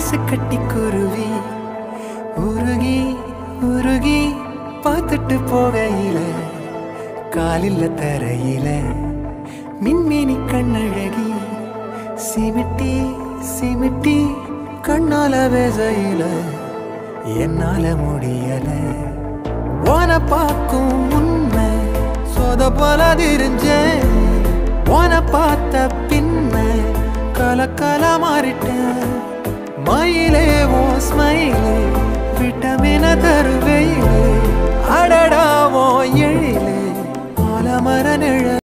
ice கட்டி குருவி உருகி உருகி பார்த்துட்டு போகையில காலில் தரையில மின்மினி கண்ணழகி சிமிட்டி சிமிட்டி கண்ணால வேசையில என்னால முடியல ஓன பார்க்கும் உண்மை சொத போல தெரிஞ்சேன் ஓன பார்த்த பின்ன கலக்கல மாறிட்டேன் மயில